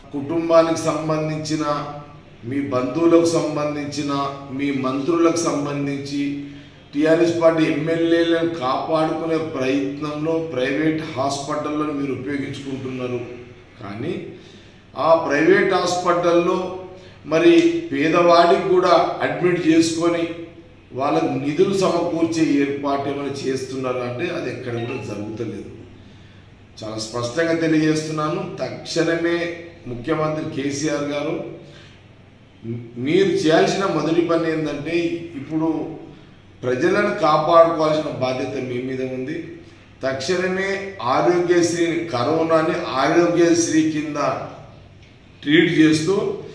కుటుంబానికి సంబంధించిన మీ బంధువులకు సంబంధించిన మీ మంత్రులకు సంబంధించి టీఆర్ఎస్ పార్టీ ఎమ్మెల్యేలను కాపాడుకునే ప్రయత్నంలో ప్రైవేట్ హాస్పిటల్లో మీరు ఉపయోగించుకుంటున్నారు కానీ ఆ ప్రైవేట్ హాస్పిటల్లో మరి పేదవాడికి కూడా అడ్మిట్ చేసుకొని వాళ్ళకు నిధులు సమకూర్చే ఏర్పాటు ఏమైనా చేస్తున్నారు అంటే అది ఎక్కడ కూడా జరుగుతలేదు చాలా స్పష్టంగా తెలియజేస్తున్నాను తక్షణమే ముఖ్యమంత్రి కేసీఆర్ గారు మీరు చేయాల్సిన మొదటి పని ఏంటంటే ఇప్పుడు ప్రజలను కాపాడుకోవాల్సిన బాధ్యత మీ మీద ఉంది తక్షణమే ఆరోగ్యశ్రీని కరోనాని ఆరోగ్యశ్రీ కింద ట్రీట్ చేస్తూ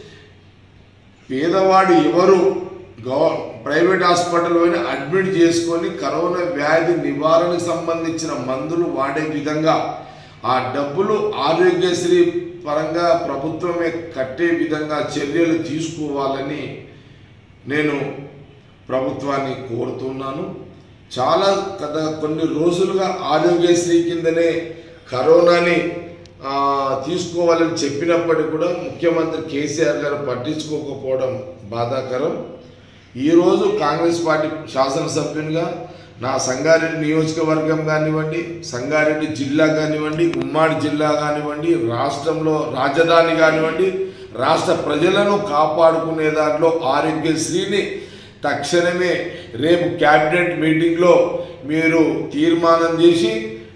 పేదవాడు ఎవరు గవ ప్రైవేట్ హాస్పిటల్లోనే అడ్మిట్ చేసుకొని కరోనా వ్యాధి నివారణకు సంబంధించిన మందులు వాడే విధంగా ఆ డబ్బులు ఆరోగ్యశ్రీ పరంగా ప్రభుత్వమే కట్టే విధంగా చర్యలు తీసుకోవాలని నేను ప్రభుత్వాన్ని కోరుతున్నాను చాలా గత కొన్ని రోజులుగా ఆరోగ్యశ్రీ కిందనే కరోనాని ఆ, తీసుకోవాలని చెప్పినప్పటికీ కూడా ముఖ్యమంత్రి కేసీఆర్ గారు పట్టించుకోకపోవడం బాధాకరం ఈరోజు కాంగ్రెస్ పార్టీ శాసనసభ్యునిగా నా సంగారెడ్డి నియోజకవర్గం కానివ్వండి సంగారెడ్డి జిల్లా కానివ్వండి ఉమ్మాడి జిల్లా కానివ్వండి రాష్ట్రంలో రాజధాని కానివ్వండి రాష్ట్ర ప్రజలను కాపాడుకునే దాంట్లో ఆరోగ్యశ్రీని తక్షణమే రేపు క్యాబినెట్ మీటింగ్లో మీరు తీర్మానం చేసి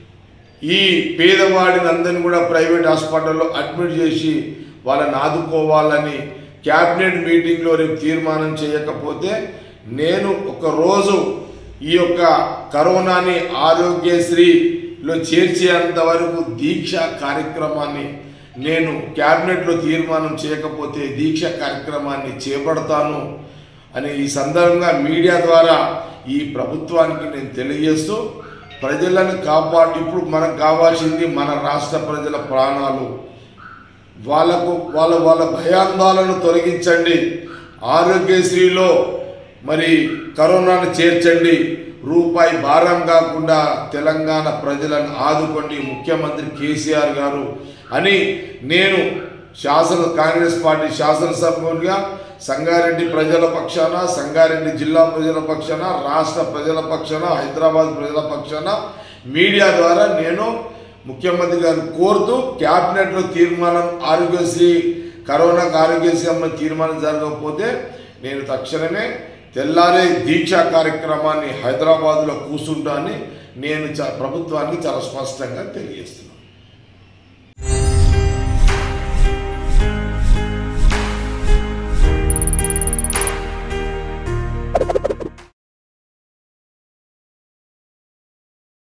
ఈ పేదవాడిని అందరిని కూడా ప్రైవేట్ హాస్పిటల్లో అడ్మిట్ చేసి వాళ్ళని ఆదుకోవాలని క్యాబినెట్ మీటింగ్లో రేపు తీర్మానం చేయకపోతే నేను ఒక రోజు ఈ యొక్క కరోనాని ఆరోగ్యశ్రీలో చేర్చేంత వరకు దీక్ష కార్యక్రమాన్ని నేను క్యాబినెట్లో తీర్మానం చేయకపోతే దీక్ష కార్యక్రమాన్ని చేపడతాను అని ఈ సందర్భంగా మీడియా ద్వారా ఈ ప్రభుత్వానికి నేను తెలియజేస్తూ ప్రజలను కాపాడు ఇప్పుడు మనకు కావాల్సింది మన రాష్ట్ర ప్రజల ప్రాణాలు వాళ్ళకు వాళ్ళ వాళ్ళ భయాందాలను తొలగించండి ఆరోగ్యశ్రీలో మరి కరోనాను చేర్చండి రూపాయి భారం కాకుండా తెలంగాణ ప్రజలను ఆదుకోండి ముఖ్యమంత్రి కేసీఆర్ గారు అని నేను శాసన కాంగ్రెస్ పార్టీ శాసనసభ్యునిగా సంగారెడ్డి ప్రజల పక్షాన సంగారెడ్డి జిల్లా ప్రజల పక్షాన రాష్ట్ర ప్రజల పక్షాన హైదరాబాద్ ప్రజల పక్షాన మీడియా ద్వారా నేను ముఖ్యమంత్రి గారిని కోరుతూ క్యాబినెట్లో తీర్మానం ఆరోగ్యశ్రీ కరోనాకు ఆరోగ్యశ్రీ అమ్మ తీర్మానం జరగకపోతే నేను తక్షణమే తెల్లారే దీక్షా కార్యక్రమాన్ని హైదరాబాద్లో కూర్చుంటా అని నేను చ- ప్రభుత్వానికి చాలా స్పష్టంగా తెలియజేస్తున్నాను